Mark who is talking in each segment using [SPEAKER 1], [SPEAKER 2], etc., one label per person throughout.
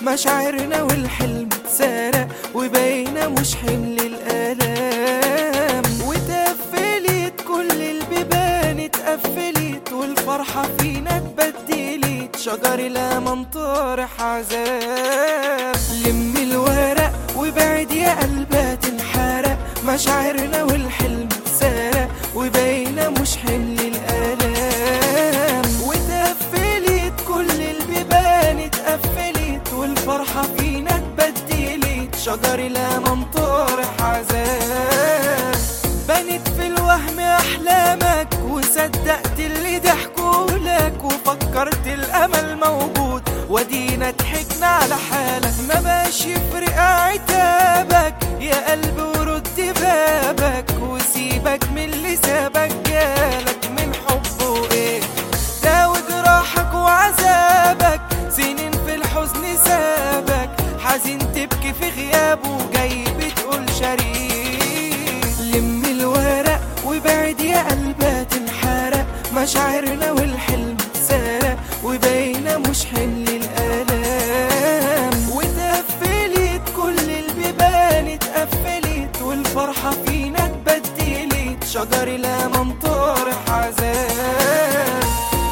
[SPEAKER 1] مشاعرنا والحلم اتسرق وبقينا مش حمل الآلام وتقفلت كل البيبان اتقفلت والفرحة فينا اتبدلت شجر الأمل طارح عذاب لم الورق وبعد يا قلبها تنحرق مشاعرنا والحلم اتسرق وبقينا مش حمل الآلام وتقفلت كل البيبان اتقفلت والفرحة فينا اتبدلت شجر الأمل طارح عذاب بنت في الوهم أحلامك وصدقت اللي ضحكولك وفكرت الأمل موجود ودينا ضحكنا على حالك ما باش يفرق عتابك يا قلبي ورد بابك وسيبك من اللي سابك جالك من حبه ايه داوي جراحك وعذابك سنين في الحزن سابك حزين تبكي في غيابه جاي بتقول شريك لم الورق وبعد يا قلبها تنحرق مشاعرنا والحلم سرق وبقينا مش حمل الآلام وتقفلت كل البيبان اتقفلت والفرحة فينا اتبدلت شجر الأمل طارح عذاب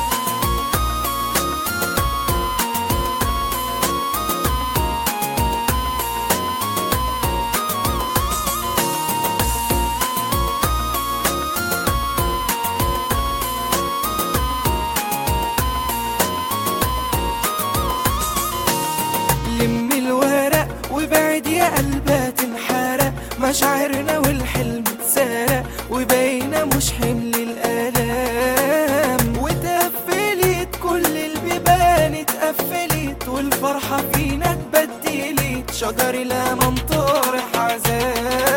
[SPEAKER 1] لم الورق وبعد يا قلبها تنحرق مشاعرنا والحلم اتسرق وبقينا مش حمل الآلام وتقفلت كل البيبان اتقفلت والفرحة فينا اتبدلت شجر الأمل طارح عذاب